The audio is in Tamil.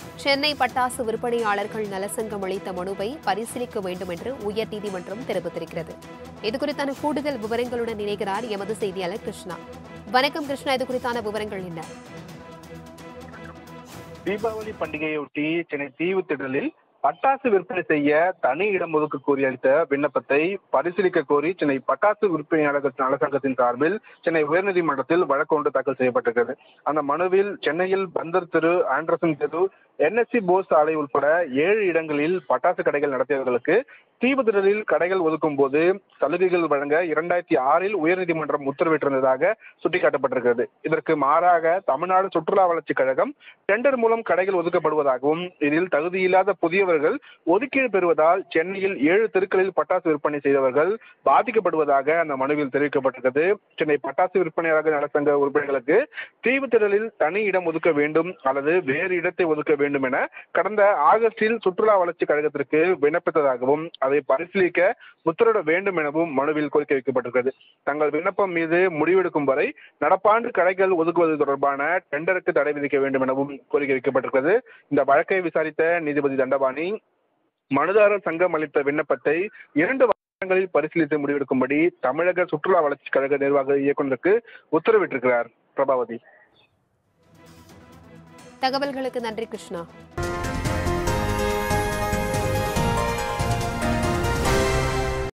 சென்னை பட்டாசு விற்பனையாளர்கள் நலசங்கம் அளித்த மனுவை பரிசீலிக்க வேண்டும் என்று உயர்நீதிமன்றம் தெரிவித்திருக்கிறது இதுகுறித்தான கூடுதல் விவரங்களுடன் இணைகிறார் எமது செய்தியாளர் கிருஷ்ணா வணக்கம் கிருஷ்ணா இது குறித்தான விவரங்கள் என்ன தீபாவளி பண்டிகையொட்டி சென்னை தீவுத்திடலில் பட்டாசு விற்பனை செய்ய தனி இடம் ஒதுக்க கோரி அளித்த விண்ணப்பத்தை பரிசீலிக்க கோரி சென்னை பட்டாசு விற்பனையாளர்கள் நலசங்கத்தின் சார்பில் சென்னை உயர்நீதிமன்றத்தில் வழக்கு ஒன்று தாக்கல் செய்யப்பட்டிருக்கிறது அந்த மனுவில் சென்னையில் பந்தர் தெரு ஆண்டர்சன் தெரு என்எஸ்சி போஸ் சாலை உட்பட ஏழு இடங்களில் பட்டாசு கடைகள் நடத்தியவர்களுக்கு தீவுத்திடலில் கடைகள் ஒதுக்கும் போது சலுகைகள் வழங்க இரண்டாயிரத்தி ஆறில் உயர்நீதிமன்றம் உத்தரவிட்டிருந்ததாக சுட்டிக்காட்டப்பட்டிருக்கிறது இதற்கு மாறாக தமிழ்நாடு சுற்றுலா வளர்ச்சிக் கழகம் டெண்டர் மூலம் கடைகள் ஒதுக்கப்படுவதாகவும் இதில் தகுதியில்லாத புதியவர்கள் ஒதுக்கீடு பெறுவதால் சென்னையில் ஏழு தெருக்களில் பட்டாசு விற்பனை செய்தவர்கள் பாதிக்கப்படுவதாக அந்த மனுவில் தெரிவிக்கப்பட்டிருக்கிறது சென்னை பட்டாசு விற்பனையாளர்கள் நலசங்க உறுப்பினர்களுக்கு தீவுத்திடலில் தனி இடம் ஒதுக்க வேண்டும் அல்லது வேறு இடத்தை ஒதுக்க வேண்டும் என கடந்த ஆகஸ்டில் சுற்றுலா வளர்ச்சி கழகத்திற்கு விண்ணப்பித்ததாகவும் அதை பரிசீலிக்க உத்தரவிட வேண்டும் எனவும் மனுவில் கோரிக்கை வைக்கப்பட்டிருக்கிறது தங்கள் விண்ணப்பம் மீது முடிவெடுக்கும் வரை நடப்பாண்டு கடைகள் ஒதுக்குவது தொடர்பான டெண்டருக்கு தடை விதிக்க வேண்டும் எனவும் கோரிக்கை வைக்கப்பட்டிருக்கிறது இந்த வழக்கை விசாரித்த நீதிபதி தண்டபாணி மனுதாரர் சங்கம் அளித்த விண்ணப்பத்தை இரண்டு வாரங்களில் பரிசீலித்து முடிவெடுக்கும்படி தமிழக சுற்றுலா வளர்ச்சி கழக நிர்வாக இயக்குநருக்கு உத்தரவிட்டிருக்கிறார் பிரபாவதி தகவல்களுக்கு நன்றி கிருஷ்ணா